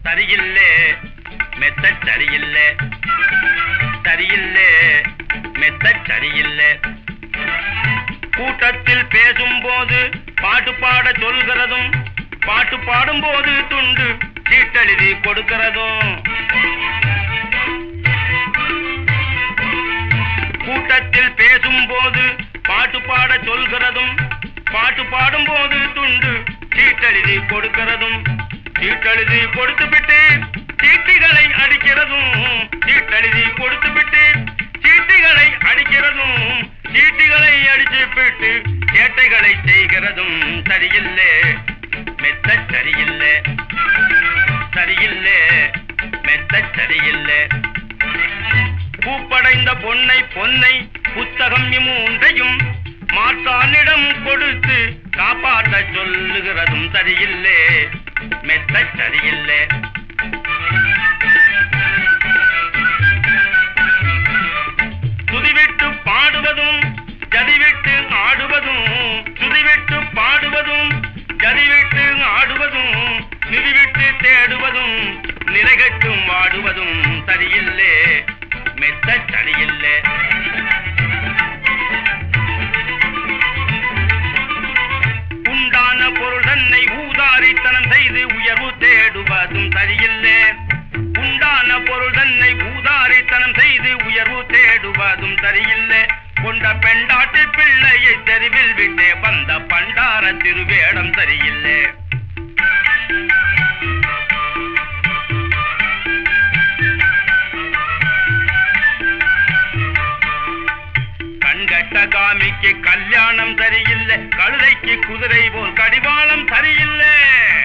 சரியில்லே மெத்த சரியில்லை சரியில்லை மெத்த சரியில்லை கூட்டத்தில் பேசும்போது பாட்டு பாட சொல்கிறதும் பாட்டு பாடும்போது துண்டு சீட்டெழுதி கொடுக்கிறதும் கூட்டத்தில் பேசும்போது பாட்டு பாட சொல்கிறதும் பாட்டு பாடும்போது துண்டு சீட்டெழுதி கொடுக்கிறதும் சீட்டெழுதி கொடுத்துவிட்டு சீட்டுகளை அடிக்கிறதும் சீட்டெழுதி கொடுத்துவிட்டு சீட்டுகளை அடிக்கிறதும் சீட்டுகளை அடிச்சு விட்டு சேட்டைகளை செய்கிறதும் சரியில்லை மெத்த சரியில்லை சரியில்லை மெத்த சரியில்லை பூப்படைந்த பொன்னை பொன்னை புத்தகம் மூன்றையும் மாற்றானிடம் கொடுத்து காப்பாற்ற சொல்லுகிறதும் சரியில்லை மெத்த சரியில்லை துதிவிட்டு பாடுவதும் ஜதிவிட்டு ஆடுவதும் துதிவிட்டு பாடுவதும் ஜதிவிட்டு ஆடுவதும் நிதிவிட்டு தேடுவதும் நிலைகட்டும் வாடுவதும் சரியில்லை மெத்த சரியில்லை உண்டான பொருள் தன்னை ஊதாரித்தனம் செய்து உயர்வு தேடுவதும் சரியில்லை உண்டான பொருள் தன்னை ஊதாரித்தனம் செய்து உயர்வு தேடுவதும் சரியில்லை கொண்ட பெண்டாட்டு பிள்ளையை தெருவில் விட்டே வந்த பண்டார திருவேடம் சரியில்லை கண்கட்ட காமிக்கு கல்யாணம் சரியில்லை கழுதைக்கு குதிரை போல் கடிவாளம் சரியில்லை